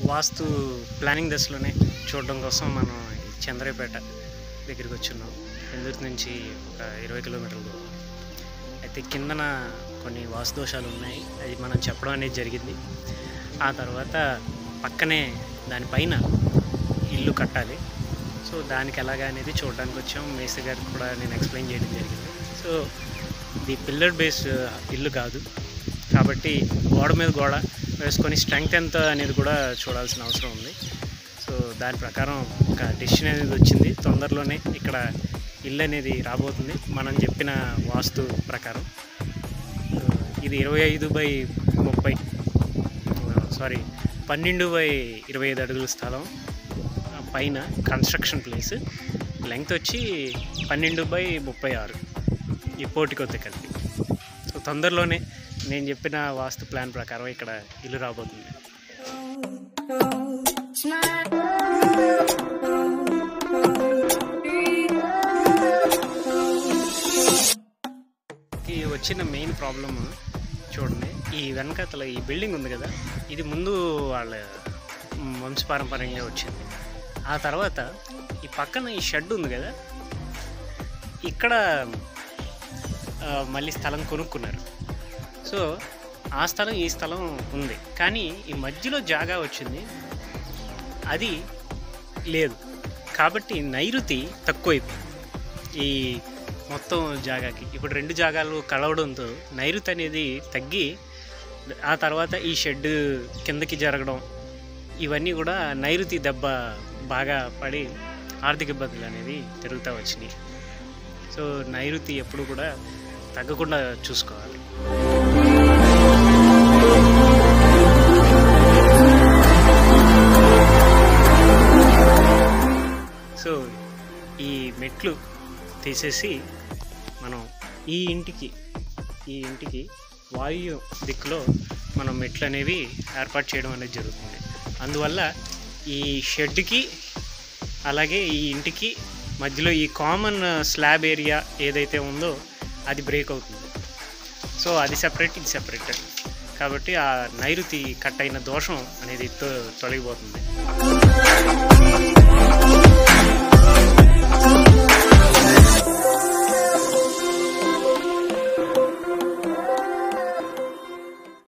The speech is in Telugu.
వాస్తు ప్లానింగ్ దశలోనే చూడడం కోసం మనం ఈ చంద్రపేట దగ్గరికి వచ్చున్నాం ఎందుకు నుంచి ఒక ఇరవై కిలోమీటర్ల దూరం అయితే కిందన కొన్ని వాస్తు దోషాలు ఉన్నాయి అది మనం చెప్పడం అనేది జరిగింది ఆ తర్వాత పక్కనే దానిపైన ఇల్లు కట్టాలి సో దానికి ఎలాగా అనేది చూడడానికి వచ్చాం మేస్త్రి గారికి కూడా నేను ఎక్స్ప్లెయిన్ చేయడం జరిగింది సో ఇది పిల్లర్ బేస్ ఇల్లు కాదు కాబట్టి గోడ మీద గోడ వేసుకొని స్ట్రెంగ్త్ ఎంత అనేది కూడా చూడాల్సిన అవసరం ఉంది సో దాని ప్రకారం ఒక డెసిషన్ అనేది వచ్చింది తొందరలోనే ఇక్కడ ఇల్లు అనేది రాబోతుంది మనం చెప్పిన వాస్తు ప్రకారం సో ఇది ఇరవై ఐదు బై ముప్పై సారీ పన్నెండు బై ఇరవై ఐదు అడుగుల స్థలం ఆ పైన కన్స్ట్రక్షన్ ప్లేస్ లెంగ్త్ వచ్చి పన్నెండు బై ముప్పై ఆరు ఈ పోర్టికోతో కలిపి సో తొందరలోనే నేను చెప్పిన వాస్తు ప్లాన్ ప్రకారం ఇక్కడ ఇల్లు రాబోతుంది ఈ వచ్చిన మెయిన్ ప్రాబ్లమ్ చూడండి ఈ వెనకతల ఈ బిల్డింగ్ ఉంది కదా ఇది ముందు వాళ్ళ వంశపారంపర్యంగా వచ్చింది ఆ తర్వాత ఈ పక్కన ఈ షెడ్ ఉంది కదా ఇక్కడ ఆ, మళ్ళీ స్థలం కొనుక్కున్నారు సో ఆ స్థలం ఈ స్థలం ఉంది కానీ ఈ మధ్యలో జాగా వచ్చింది అది లేదు కాబట్టి నైరుతి తక్కువైపోయింది ఈ మొత్తం జాగాకి ఇప్పుడు రెండు జాగాలు కలవడంతో నైరుతి అనేది తగ్గి ఆ తర్వాత ఈ షెడ్ కిందకి జరగడం ఇవన్నీ కూడా నైరుతి దెబ్బ బాగా పడి ఆర్థిక ఇబ్బందులు అనేవి తిరుగుతూ వచ్చినాయి సో నైరుతి ఎప్పుడు కూడా తగ్గకుండా చూసుకోవాలి సో ఈ మెట్లు తీసేసి మనం ఈ ఇంటికి ఈ ఇంటికి వాయు దిక్కులో మనం మెట్లు అనేవి ఏర్పాటు చేయడం అనేది జరుగుతుంది అందువల్ల ఈ షెడ్కి అలాగే ఈ ఇంటికి మధ్యలో ఈ కామన్ స్లాబ్ ఏరియా ఏదైతే ఉందో అది బ్రేక్ అవుతుంది సో అది సెపరేట్ ఇది సెపరేట్ కాబట్టి ఆ నైరుతి కట్ అయిన దోషం అనేది తొ- తొలగిపోతుంది